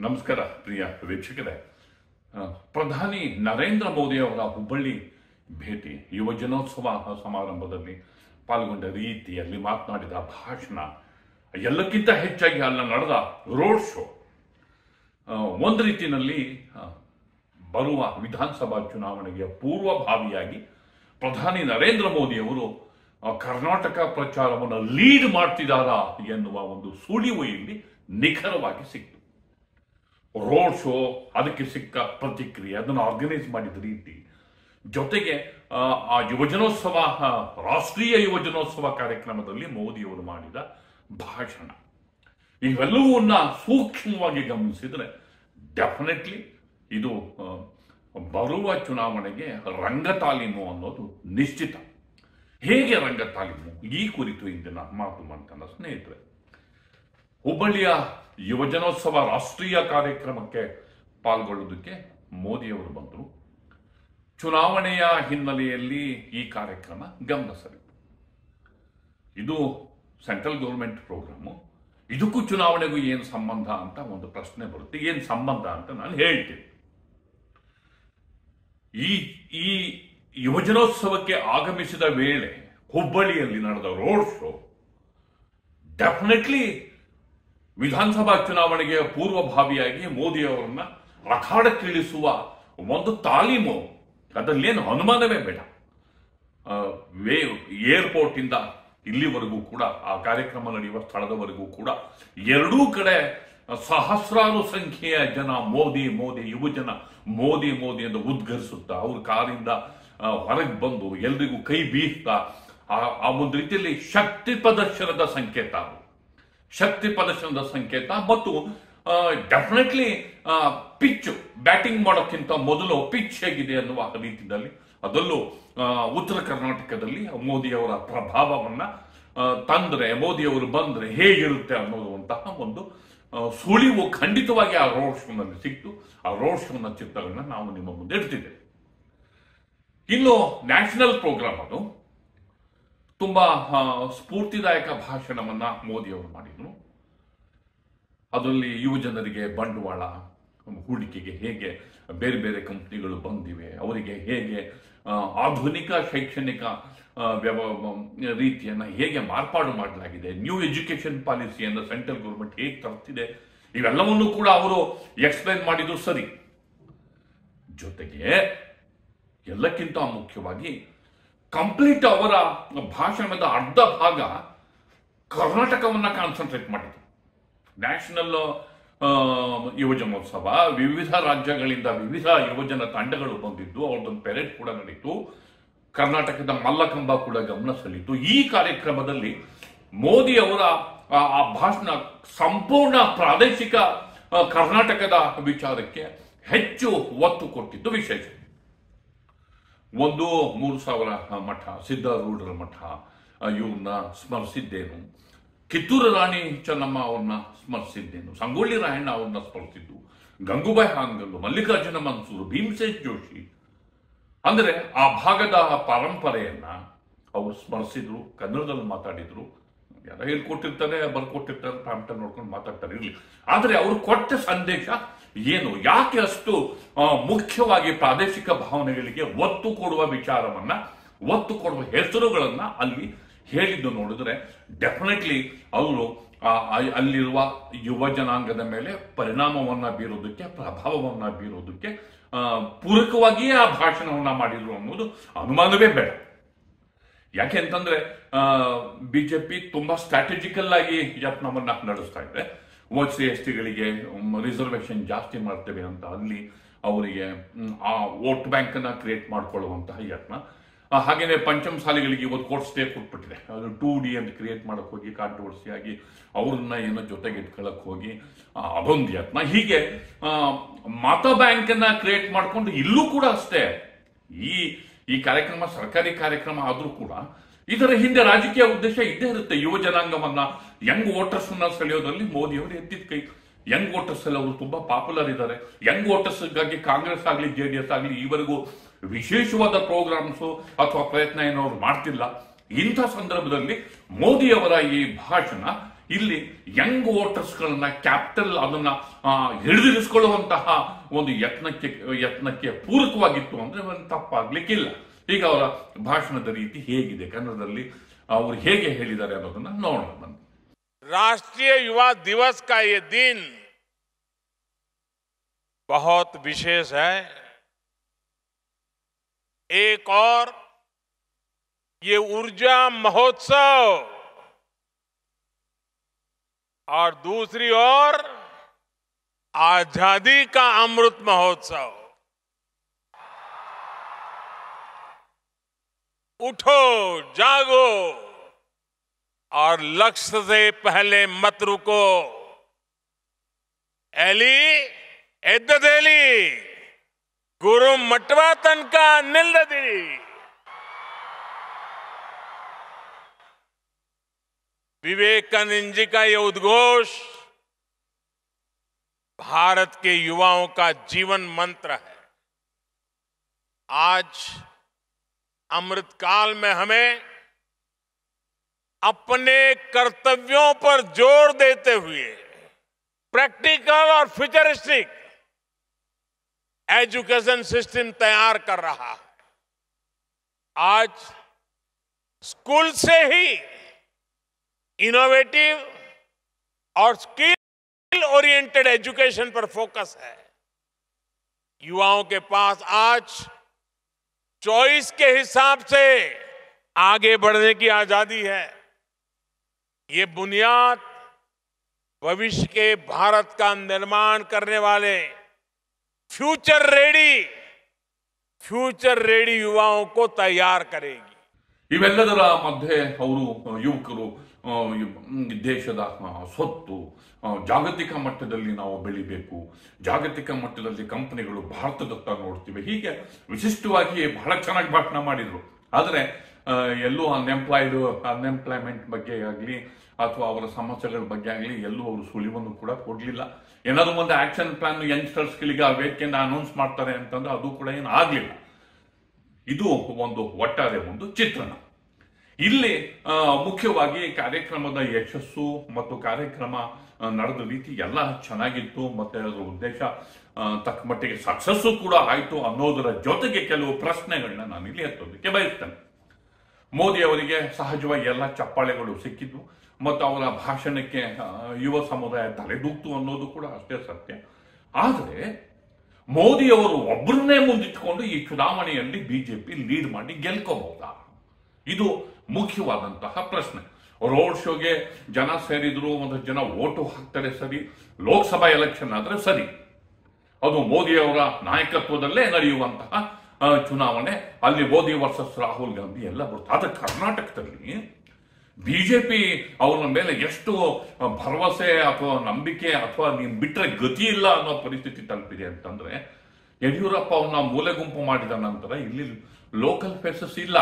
ನಮಸ್ಕಾರ ಪ್ರಿಯ ವೀಕ್ಷಕರೇ ಆ, ಪ್ರಧಾನಿ ನರೇಂದ್ರ ಮೋದಿ ಅವರ ಹುಬ್ಬಳ್ಳಿ ಭೇಟಿ ಯುವಜನೋತ್ಸವ ಸಮಾರಂಭದಲ್ಲಿ ಪಾಲ್ಗೊಂಡ ರೀತಿ ಅಲ್ಲಿ ಮಾತನಾಡಿದ ಭಾಷಣ ಎಲ್ಲಕ್ಕಿಂತ ಹೆಚ್ಚಾಗಿ ಅಲ್ಲಿ ನಡೆದ ರೋಡ್ ಶೋ ಆ, ಒಂದು ರೀತಿಯಲ್ಲಿ ಆ, ಬರುವ ವಿಧಾನಸಭಾ ಚುನಾವಣೆಗೆ ಪೂರ್ವಭಾವಿಯಾಗಿ ಪ್ರಧಾನಿ ನರೇಂದ್ರ ಮೋದಿ ಅವರು ಆ, ಕರ್ನಾಟಕ ಪ್ರಚಾರವನ್ನು ಲೀಡ್ ಮಾಡ್ತಿದ್ದಾರಾ ಎನ್ನುವ ಒಂದು ಸುಳಿವು ಇಲ್ಲಿ ನಿಖರವಾಗಿ ಸಿಕ್ತು ರೋಡ್ ಶೋ ಅದಕ್ಕೆ ಸಿಕ್ಕ ಪ್ರತಿಕ್ರಿಯೆ ಅದನ್ನು ಆರ್ಗನೈಸ್ ಮಾಡಿದ ರೀತಿ ಜೊತೆಗೆ ಆ, ಆ ಯುವಜನೋತ್ಸವ ಆ, ರಾಷ್ಟ್ರೀಯ ಯುವಜನೋತ್ಸವ ಕಾರ್ಯಕ್ರಮದಲ್ಲಿ ಮೋದಿಯವರು ಮಾಡಿದ ಭಾಷಣ ಇವೆಲ್ಲವನ್ನ ಸೂಕ್ಷ್ಮವಾಗಿ ಗಮನಿಸಿದ್ರೆ ಡೆಫಿನೆಟ್ಲಿ ಇದು ಆ, ಬರುವ ಚುನಾವಣೆಗೆ ರಂಗ ತಾಲೀಮು ಅನ್ನೋದು ನಿಶ್ಚಿತ ಹೇಗೆ ರಂಗ ತಾಲೀಮು ಈ ಕುರಿತು ಇಂದಿನ ಮಾತು ಮಂತನ ಸ್ನೇಹಿತರೆ ಹುಬ್ಬಳ್ಳಿಯ ಯುವಜನೋತ್ಸವ ರಾಷ್ಟ್ರೀಯ ಕಾರ್ಯಕ್ರಮಕ್ಕೆ ಪಾಲ್ಗೊಳ್ಳೋದಕ್ಕೆ ಮೋದಿಯವರು ಬಂದರು ಚುನಾವಣೆಯ ಹಿನ್ನೆಲೆಯಲ್ಲಿ ಈ ಕಾರ್ಯಕ್ರಮ ಗಮನ ಸೆಳೆಯಿತು ಇದು ಸೆಂಟ್ರಲ್ ಗೌರ್ಮೆಂಟ್ ಪ್ರೋಗ್ರಾಮು ಇದಕ್ಕೂ ಚುನಾವಣೆಗೂ ಏನು ಸಂಬಂಧ ಅಂತ ಒಂದು ಪ್ರಶ್ನೆ ಬರುತ್ತೆ ಏನು ಸಂಬಂಧ ಅಂತ ನಾನು ಹೇಳ್ತೀನಿ ಈ ಈ ಯುವಜನೋತ್ಸವಕ್ಕೆ ಆಗಮಿಸಿದ ವೇಳೆ ಹುಬ್ಬಳ್ಳಿಯಲ್ಲಿ ನಡೆದ ರೋಡ್ ಶೋ ಡೆಫಿನೆಟ್ಲಿ ವಿಧಾನಸಭಾ ಚುನಾವಣೆಗೆ ಪೂರ್ವಭಾವಿಯಾಗಿ ಮೋದಿ ಅವರನ್ನ ಅಖಾಡಕ್ಕಿಳಿಸುವ ಒಂದು ತಾಲೀಮು ಅದರಲ್ಲೇನು ಅನುಮಾನವೇ ಬೇಡ ಆ, ವೇ ಏರ್ಪೋರ್ಟ್ ಇಂದ ಇಲ್ಲಿವರೆಗೂ ಕೂಡ ಆ ಕಾರ್ಯಕ್ರಮ ನಡೆಯುವ ಸ್ಥಳದವರೆಗೂ ಕೂಡ ಎರಡೂ ಕಡೆ ಸಹಸ್ರಾರು ಸಂಖ್ಯೆಯ ಜನ ಮೋದಿ ಮೋದಿ ಯುವಜನ ಮೋದಿ ಮೋದಿ ಎಂದು ಉದ್ಗರಿಸುತ್ತಾ ಅವ್ರ ಕಾರಿಂದ ಹೊರಗೆ ಬಂದು ಎಲ್ರಿಗೂ ಕೈ ಬೀಸ್ತಾ ಆ- ಆ ಒಂದು ರೀತಿಯಲ್ಲಿ ಶಕ್ತಿ ಪ್ರದರ್ಶನದ ಸಂಕೇತ ಅದು ಶಕ್ತಿ ಪ್ರದರ್ಶನದ ಸಂಕೇತ ಮತ್ತು ಡೆಫಿನೆಟ್ಲಿ ಪಿಚ್ ಬ್ಯಾಟಿಂಗ್ ಮಾಡೋಕ್ಕಿಂತ ಮೊದಲು ಪಿಚ್ ಹೇಗಿದೆ ಅನ್ನುವ ರೀತಿಯಲ್ಲಿ ಅದರಲ್ಲೂ ಆ, ಉತ್ತರ ಕರ್ನಾಟಕದಲ್ಲಿ ಮೋದಿ ಅವರ ಪ್ರಭಾವವನ್ನ ಆ, ತಂದ್ರೆ ಮೋದಿ ಅವರು ಬಂದ್ರೆ ಹೇಗಿರುತ್ತೆ ಅನ್ನೋದಂತಹ ಒಂದು ಆ, ಸುಳಿವು ಖಂಡಿತವಾಗಿ ಆ ರೋಡ್ ಶೋನಲ್ಲಿ ಸಿಕ್ತು ಆ ರೋಡ್ ಶೋನ ಚಿತ್ರಗಳನ್ನ ನಾವು ನಿಮ್ಮ ಮುಂದೆ ಇಡ್ತಿದ್ದೇವೆ ಇನ್ನು ನ್ಯಾಷನಲ್ ಪ್ರೋಗ್ರಾಮ್ ಅದು ತುಂಬಾ ಆ, ಸ್ಫೂರ್ತಿದಾಯಕ ಭಾಷಣವನ್ನ ಮೋದಿ ಅವರು ಮಾಡಿದ್ರು ಅದರಲ್ಲಿ ಯುವ ಜನರಿಗೆ ಬಂಡವಾಳ ಹೂಡಿಕೆಗೆ ಹೇಗೆ ಬೇರೆ ಬೇರೆ ಕಂಪನಿಗಳು ಬಂದಿವೆ ಅವರಿಗೆ ಹೇಗೆ ಆ, ಆಧುನಿಕ ಶೈಕ್ಷಣಿಕ ಆ, ವ್ಯವ ರೀತಿಯನ್ನ ಹೇಗೆ ಮಾರ್ಪಾಡು ಮಾಡಲಾಗಿದೆ ನ್ಯೂ ಎಜುಕೇಶನ್ ಪಾಲಿಸಿಯನ್ನು ಸೆಂಟ್ರಲ್ ಗೌರ್ಮೆಂಟ್ ಹೇಗೆ ತರ್ತಿದೆ ಇವೆಲ್ಲವನ್ನು ಕೂಡ ಅವರು ಎಕ್ಸ್ಪ್ಲೈನ್ ಮಾಡಿದ್ರು ಸರಿ ಜೊತೆಗೆ ಎಲ್ಲಕ್ಕಿಂತ ಮುಖ್ಯವಾಗಿ ಕಂಪ್ಲೀಟ್ ಅವರ ಭಾಷಣದ ಅರ್ಧ ಭಾಗ ಕರ್ನಾಟಕವನ್ನ ಕಾನ್ಸಂಟ್ರೇಟ್ ಮಾಡಿದ್ರು ನ್ಯಾಷನಲ್ ಯುವಜನೋತ್ಸವ ವಿವಿಧ ರಾಜ್ಯಗಳಿಂದ ವಿವಿಧ ಯುವಜನ ತಂಡಗಳು ಬಂದಿದ್ದು ಅವ್ರದ್ದೊಂದು ಪೆರೇಡ್ ಕೂಡ ನಡೀತು ಕರ್ನಾಟಕದ ಮಲ್ಲಕಂಬ ಕೂಡ ಗಮನ ಸೆಳೀತು ಈ ಕಾರ್ಯಕ್ರಮದಲ್ಲಿ ಮೋದಿ ಅವರ ಆ ಆ ಭಾಷಣ ಸಂಪೂರ್ಣ ಪ್ರಾದೇಶಿಕ ಆ, ಕರ್ನಾಟಕದ ವಿಚಾರಕ್ಕೆ ಹೆಚ್ಚು ಒತ್ತು ಕೊಟ್ಟಿದ್ದು ವಿಶೇಷ ಒಂದು ಮೂರು ಸಾವಿರ ಮಠ ಸಿದ್ಧಾರೂಢರ ಮಠ ಇವ್ರನ್ನ ಸ್ಮರಿಸಿದ್ದೇನು ಕಿತ್ತೂರು ರಾಣಿ ಚೆನ್ನಮ್ಮ ಅವ್ರನ್ನ ಸ್ಮರಿಸಿದ್ದೇನು ಸಂಗೊಳ್ಳಿ ರಾಯಣ್ಣ ಅವ್ರನ್ನ ಸ್ಮರಿಸಿದ್ದು ಗಂಗೂಬಾಯಿ ಹಾಂಗಲ್ಲು ಮಲ್ಲಿಕಾರ್ಜುನ ಮನ್ಸೂರು ಭೀಮಸೇನ್ ಜೋಶಿ ಅಂದ್ರೆ ಆ ಭಾಗದ ಪರಂಪರೆಯನ್ನ ಅವರು ಸ್ಮರಿಸಿದ್ರು ಕನ್ನಡದಲ್ಲಿ ಮಾತಾಡಿದ್ರು ಯಾರೋ ಹೇಳ್ಕೊಟ್ಟಿರ್ತಾರೆ ಬರ್ಕೊಟ್ಟಿರ್ತಾರೆ ಪ್ರಾಂಪ್ಟ ನೋಡ್ಕೊಂಡು ಮಾತಾಡ್ತಾರೆ ಇರ್ಲಿ ಆದ್ರೆ ಅವರು ಕೊಟ್ಟ ಸಂದೇಶ ಏನು ಯಾಕೆ ಅಷ್ಟು ಆ, ಮುಖ್ಯವಾಗಿ ಪ್ರಾದೇಶಿಕ ಭಾವನೆಗಳಿಗೆ ಒತ್ತು ಕೊಡುವ ವಿಚಾರವನ್ನ ಒತ್ತು ಕೊಡುವ ಹೆಸರುಗಳನ್ನ ಅಲ್ಲಿ ಹೇಳಿದ್ದು ನೋಡಿದ್ರೆ ಡೆಫಿನೆಟ್ಲಿ ಅವರು ಆ- ಆ- ಅಲ್ಲಿರುವ ಯುವ ಜನಾಂಗದ ಮೇಲೆ ಪರಿಣಾಮವನ್ನ ಬೀರೋದಕ್ಕೆ ಪ್ರಭಾವವನ್ನ ಬೀರೋದಕ್ಕೆ ಆ, ಪೂರಕವಾಗಿಯೇ ಆ ಭಾಷಣವನ್ನ ಮಾಡಿದ್ರು ಅನ್ನೋದು ಅನುಮಾನವೇ ಬೇಡ ಯಾಕೆ ಅಂತಂದ್ರೆ ಬಿಜೆಪಿ ತುಂಬಾ ಸ್ಟ್ರಾಟಜಿಕಲ್ ಆಗಿ ಯತ್ನವನ್ನ ನಡೆಸ್ತಾ ಇದೆ ಓಟ್ ಸಿ ಎಸ್ ಟಿಗಳಿಗೆ ರಿಸರ್ವೇಶನ್ ಜಾಸ್ತಿ ಮಾಡ್ತೇವೆ ಅಂತ ಅಲ್ಲಿ ಅವರಿಗೆ ಮ್, ಆ ವೋಟ್ ಬ್ಯಾಂಕ್ ಅನ್ನ ಕ್ರಿಯೇಟ್ ಮಾಡ್ಕೊಳ್ಳುವಂತಹ ಯತ್ನ ಆ, ಹಾಗೇನೆ ಪಂಚಮಸಾಲಿಗಳಿಗೆ ಇವತ್ತು ಕೋರ್ಟ್ ಸ್ಟೇ ಕೊಟ್ಬಿಟ್ಟಿದೆ ಅದು ಟೂ ಡಿ ಅಂತ ಕ್ರಿಯೇಟ್ ಮಾಡಕ್ ಹೋಗಿ ಕಾಂಟ್ರವರ್ಸಿ ಆಗಿ ಅವ್ರನ್ನ ಏನೋ ಜೊತೆಗೆ ಇಟ್ಕೊಳಕ್ ಹೋಗಿ ಆ, ಅದೊಂದು ಯತ್ನ ಹೀಗೆ ಆ, ಮತ ಬ್ಯಾಂಕ್ ಅನ್ನ ಕ್ರಿಯೇಟ್ ಮಾಡ್ಕೊಂಡು ಇಲ್ಲೂ ಕೂಡ ಅಷ್ಟೇ ಈ ಈ ಕಾರ್ಯಕ್ರಮ ಸರ್ಕಾರಿ ಕಾರ್ಯಕ್ರಮ ಆದ್ರೂ ಕೂಡ ಇದರ ಹಿಂದೆ ರಾಜಕೀಯ ಉದ್ದೇಶ ಇದ್ದೇ ಇರುತ್ತೆ ಯುವ ಜನಾಂಗವನ್ನ ಯಂಗ್ ವೋಟರ್ಸ್ ಅನ್ನ ಸೆಳೆಯೋದ್ರಲ್ಲಿ ಮೋದಿ ಅವರು ಎತ್ತಿದ ಕೈ ಯಂಗ್ ವೋಟರ್ಸ್ ಎಲ್ಲ ಅವರು ತುಂಬಾ ಪಾಪ್ಯುಲರ್ ಇದ್ದಾರೆ ಯಂಗ್ ವೋಟರ್ಸ್ ಗಾಗಿ ಕಾಂಗ್ರೆಸ್ ಆಗಲಿ ಜೆ ಡಿ ಎಸ್ ಆಗಲಿ ಈವರೆಗೂ ವಿಶೇಷವಾದ ಪ್ರೋಗ್ರಾಮ್ಸ್ ಅಥವಾ ಪ್ರಯತ್ನ ಏನೋ ಅವ್ರು ಮಾಡ್ತಿಲ್ಲ ಇಂಥ ಸಂದರ್ಭದಲ್ಲಿ ಮೋದಿ ಅವರ ಈ ಭಾಷಣ ಇಲ್ಲಿ ಯಂಗ್ ವೋಟರ್ಸ್ಗಳನ್ನ ಕ್ಯಾಪಿಟಲ್ ಅದನ್ನ ಆ, ಹಿಡಿದಿರಿಸಿಕೊಳ್ಳುವಂತಹ ಒಂದು ಯತ್ನಕ್ಕೆ ಯತ್ನಕ್ಕೆ ಪೂರಕವಾಗಿತ್ತು ಅಂದ್ರೆ ಒಂದು ತಪ್ಪಾಗ್ಲಿಕ್ಕಿಲ್ಲ ಈಗ ಅವರ ಭಾಷಣದ ರೀತಿ ಹೇಗಿದೆ ಕನ್ನಡದಲ್ಲಿ ಅವರು ಹೇಗೆ ಹೇಳಿದ್ದಾರೆ ಅನ್ನೋದನ್ನ ನೋಡೋಣ ಬನ್ನಿ राष्ट्रीय युवा दिवस का ये दिन बहुत विशेष है एक और ये ऊर्जा महोत्सव और दूसरी ओर आजादी का अमृत महोत्सव उठो जागो और लक्ष्य से पहले मत रुको एली ಎದ್ದದೇಲಿ ಗುರು ಮಟ್ವ ತನಕ ನಿಲ್ಲದಿರಿ विवेकानंद जी का ये उद्घोष भारत के युवाओं का जीवन मंत्र है आज अमृतकाल में हमें अपने कर्तव्यों पर जोर देते हुए प्रैक्टिकल और फ्यूचरिस्टिक एजुकेशन सिस्टम तैयार कर रहा है आज स्कूल से ही इनोवेटिव और स्किल ओरिएंटेड एजुकेशन पर फोकस है युवाओं के पास आज चॉइस के हिसाब से आगे बढ़ने की आजादी है ये बुनियाद भविष्य के भारत का निर्माण करने वाले फ्यूचर रेडी फ्यूचर रेडी युवाओं को तैयार करेगी ಇವೆಲ್ಲದರ ಮಧ್ಯೆ ಅವರು ಯುವಕರು ಆ, ಇವ್- ದೇಶದ ಆ, ಸ್ವತ್ತು ಆ, ಜಾಗತಿಕ ಮಟ್ಟದಲ್ಲಿ ನಾವು ಬೆಳಿಬೇಕು ಜಾಗತಿಕ ಮಟ್ಟದಲ್ಲಿ ಕಂಪನಿಗಳು ಭಾರತದತ್ತ ನೋಡ್ತಿವೆ ಹೀಗೆ ವಿಶಿಷ್ಟವಾಗಿ ಬಹಳ ಚೆನ್ನಾಗಿ ಭಾಷಣ ಮಾಡಿದ್ರು ಆದರೆ ಆ, ಎಲ್ಲೂ ಅನ್ಎಂಪ್ಲಾಯ್ಡ್ ಅನ್ಎಂಪ್ಲಾಯ್ಮೆಂಟ್ ಬಗ್ಗೆ ಆಗಲಿ ಅಥವಾ ಅವರ ಸಮಸ್ಯೆಗಳ ಬಗ್ಗೆ ಆಗಲಿ ಎಲ್ಲೂ ಅವರು ಸುಳಿವನ್ನು ಕೂಡ ಕೊಡಲಿಲ್ಲ ಏನಾದ್ರು ಒಂದು ಆಕ್ಷನ್ ಪ್ಲಾನ್ ಯಂಗ್ಸ್ಟರ್ಸ್ಗಳಿಗೆ ಆ ವೇದಿಕೆಯಿಂದ ಅನೌನ್ಸ್ ಮಾಡ್ತಾರೆ ಅಂತಂದ್ರೆ ಅದು ಕೂಡ ಏನು ಆಗಲಿಲ್ಲ ಇದು ಒಂದು ಒಟ್ಟಾರೆ ಒಂದು ಚಿತ್ರಣ ಇಲ್ಲಿ ಆ, ಮುಖ್ಯವಾಗಿ ಕಾರ್ಯಕ್ರಮದ ಯಶಸ್ಸು ಮತ್ತು ಕಾರ್ಯಕ್ರಮ ಆ, ನಡೆದ ರೀತಿ ಎಲ್ಲ ಚೆನ್ನಾಗಿತ್ತು ಮತ್ತೆ ಅದರ ಉದ್ದೇಶ ಆ, ತಕ್ಕ ಮಟ್ಟಿಗೆ ಸಕ್ಸಸ್ಸು ಕೂಡ ಆಯಿತು ಅನ್ನೋದರ ಜೊತೆಗೆ ಕೆಲವು ಪ್ರಶ್ನೆಗಳನ್ನ ನಾನು ಇಲ್ಲಿ ಎತ್ತೋದಕ್ಕೆ ಬಯಸ್ತೇನೆ ಮೋದಿ ಅವರಿಗೆ ಸಹಜವಾಗಿ ಎಲ್ಲ ಚಪ್ಪಾಳೆಗಳು ಸಿಕ್ಕಿದ್ವು ಮತ್ತು ಅವರ ಭಾಷಣಕ್ಕೆ ಆ, ಯುವ ಸಮುದಾಯ ತಲೆದೂಕ್ತು ಅನ್ನೋದು ಕೂಡ ಅಷ್ಟೇ ಸತ್ಯ ಆದರೆ ಮೋದಿ ಅವರು ಒಬ್ಬರನ್ನೇ ಮುಂದಿಟ್ಟುಕೊಂಡು ಈ ಚುನಾವಣೆಯಲ್ಲಿ ಬಿಜೆಪಿ ಲೀಡ್ ಮಾಡಿ ಗೆಲ್ಕೋಬಹುದಾ ಇದು ಮುಖ್ಯವಾದಂತಹ ಪ್ರಶ್ನೆ ರೋಡ್ ಶೋಗೆ ಜನ ಸೇರಿದ್ರು ಒಂದು ಜನ ಓಟು ಹಾಕ್ತಾರೆ ಸರಿ ಲೋಕಸಭಾ ಎಲೆಕ್ಷನ್ ಆದ್ರೆ ಸರಿ ಅದು ಮೋದಿ ಅವರ ನಾಯಕತ್ವದಲ್ಲೇ ನಡೆಯುವಂತಹ ಆ, ಚುನಾವಣೆ ಅಲ್ಲಿ ಮೋದಿ ವರ್ಸಸ್ ರಾಹುಲ್ ಗಾಂಧಿ ಎಲ್ಲ ಬರುತ್ತೆ ಆದ್ರೆ ಕರ್ನಾಟಕದಲ್ಲಿ ಬಿಜೆಪಿ ಅವರ ಮೇಲೆ ಎಷ್ಟು ಭರವಸೆ ಅಥವಾ ನಂಬಿಕೆ ಅಥವಾ ನೀನ್ ಬಿಟ್ರೆ ಗತಿ ಇಲ್ಲ ಅನ್ನೋ ಪರಿಸ್ಥಿತಿ ತಲುಪಿದೆ ಅಂತಂದ್ರೆ ಯಡಿಯೂರಪ್ಪ ಅವನ್ನ ಮೂಲೆ ಗುಂಪು ಮಾಡಿದ ನಂತರ ಇಲ್ಲಿ ಲೋಕಲ್ ಫೇಸಸ್ ಇಲ್ಲ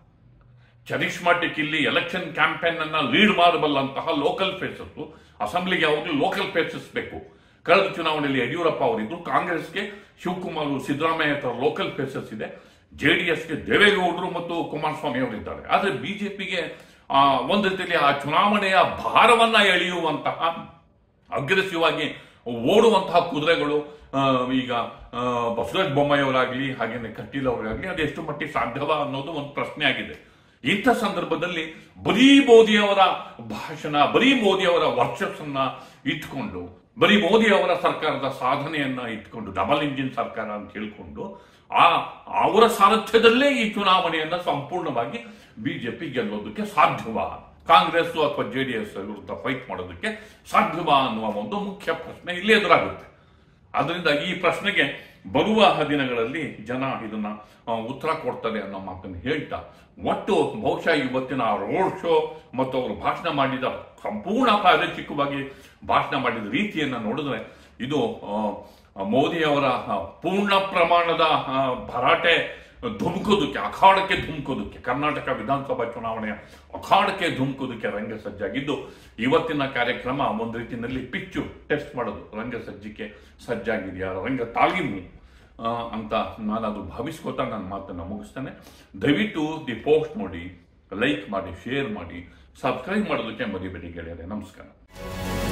ಚರಿಷ್ಮಾ ಟಿಕ್ ಇಲ್ಲಿ ಎಲೆಕ್ಷನ್ ಕ್ಯಾಂಪೇನ್ ಅನ್ನ ಲೀಡ್ ಮಾಡಬಲ್ಲಂತಹ ಲೋಕಲ್ ಫೇಸಸ್ ಅಸೆಂಬ್ಲಿಗೆ ಯಾವಾಗಲೂ ಲೋಕಲ್ ಫೇಸಸ್ ಬೇಕು ಕಳೆದ ಚುನಾವಣೆಯಲ್ಲಿ ಯಡಿಯೂರಪ್ಪ ಅವರಿದ್ದು ಕಾಂಗ್ರೆಸ್ಗೆ ಶಿವಕುಮಾರ್ ಸಿದ್ದರಾಮಯ್ಯ ತರ ಲೋಕಲ್ ಫೇಸಸ್ ಇದೆ ಜೆಡಿಎಸ್ಗೆ ದೇವೇಗೌಡರು ಮತ್ತು ಕುಮಾರಸ್ವಾಮಿ ಅವರಿದ್ದಾರೆ ಆದ್ರೆ ಬಿಜೆಪಿಗೆ ಒಂದು ರೀತಿಯಲ್ಲಿ ಆ ಚುನಾವಣೆಯ ಭಾರವನ್ನ ಎಳೆಯುವಂತಹ ಅಗ್ರೆಸಿವ್ ಆಗಿ ಓಡುವಂತಹ ಕುದುರೆಗಳು ಆ, ಈಗ ಆ, ಬಸವರಾಜ ಬೊಮ್ಮಾಯಿ ಅವರಾಗ್ಲಿ ಹಾಗೇನೆ ಕಟೀಲ್ ಅವರಾಗ್ಲಿ ಅದು ಎಷ್ಟು ಮಟ್ಟಿಗೆ ಸಾಧ್ಯವ ಅನ್ನೋದು ಒಂದು ಪ್ರಶ್ನೆ ಆಗಿದೆ ಇಂಥ ಸಂದರ್ಭದಲ್ಲಿ ಬರೀ ಮೋದಿ ಅವರ ಭಾಷಣ ಬರೀ ಮೋದಿ ಅವರ ವರ್ಚಸ್ಸನ್ನ ಇಟ್ಕೊಂಡು ಬರೀ ಮೋದಿ ಅವರ ಸರ್ಕಾರದ ಸಾಧನೆಯನ್ನ ಇಟ್ಕೊಂಡು ಡಬಲ್ ಇಂಜಿನ್ ಸರ್ಕಾರ ಅಂತ ಹೇಳ್ಕೊಂಡು ಆ ಅವರ ಸಾರಥ್ಯದಲ್ಲೇ ಈ ಚುನಾವಣೆಯನ್ನ ಸಂಪೂರ್ಣವಾಗಿ ಬಿಜೆಪಿ ಗೆಲ್ಲೋದಕ್ಕೆ ಸಾಧ್ಯವಾ ಕಾಂಗ್ರೆಸ್ ಅಥವಾ ಜೆಡಿಎಸ್ ವಿರುದ್ಧ ಫೈಟ್ ಮಾಡೋದಕ್ಕೆ ಸಾಧ್ಯವಾ ಅನ್ನುವ ಒಂದು ಮುಖ್ಯ ಪ್ರಶ್ನೆ ಇಲ್ಲಿ ಎದುರಾಗುತ್ತೆ ಅದರಿಂದ ಈ ಪ್ರಶ್ನೆಗೆ ಬರುವ ದಿನಗಳಲ್ಲಿ ಜನ ಇದನ್ನ ಆ, ಉತ್ತರ ಕೊಡ್ತಾರೆ ಅನ್ನೋ ಮಾತನ್ನು ಹೇಳ್ತಾ ಒಟ್ಟು ಬಹುಶಃ ಇವತ್ತಿನ ರೋಡ್ ಶೋ ಮತ್ತು ಅವರು ಭಾಷಣ ಮಾಡಿದ ಸಂಪೂರ್ಣ ಪ್ರಾದೇಶಿಕವಾಗಿ ಭಾಷಣ ಮಾಡಿದ ರೀತಿಯನ್ನ ನೋಡಿದ್ರೆ ಇದು ಆ, ಮೋದಿ ಅವರ ಆ, ಪೂರ್ಣ ಪ್ರಮಾಣದ ಆ, ಭರಾಟೆ ಧುಮುಕೋದಕ್ಕೆ ಅಖಾಡಕ್ಕೆ ಧುಮುಕೋದಕ್ಕೆ ಕರ್ನಾಟಕ ವಿಧಾನಸಭಾ ಚುನಾವಣೆಯ ಅಖಾಡಕ್ಕೆ ಧುಮುಕೋದಕ್ಕೆ ರಂಗ ಸಜ್ಜಾಗಿದ್ದು ಇವತ್ತಿನ ಕಾರ್ಯಕ್ರಮ ಒಂದು ರೀತಿಯಲ್ಲಿ ಪಿಚ್ಚು ಟೆಸ್ಟ್ ಮಾಡೋದು ರಂಗ ಸಜ್ಜಿಕೆ ಸಜ್ಜಾಗಿದೆಯಾ ರಂಗ ತಾಲೀಮು ಆ, ಅಂತ ನಾನು ಅದು ಭಾವಿಸ್ಕೋತಾ ನನ್ನ ಮಾತನ್ನ ಮುಗಿಸ್ತೇನೆ ದಯವಿಟ್ಟು ದಿ ಪೋಸ್ಟ್ ನೋಡಿ ಲೈಕ್ ಮಾಡಿ ಶೇರ್ ಮಾಡಿ ಸಬ್ಸ್ಕ್ರೈಬ್ ಮಾಡೋದಕ್ಕೆ ಮರಿಬೇಡಿ ಗೆಳೆಯರೆ ನಮಸ್ಕಾರ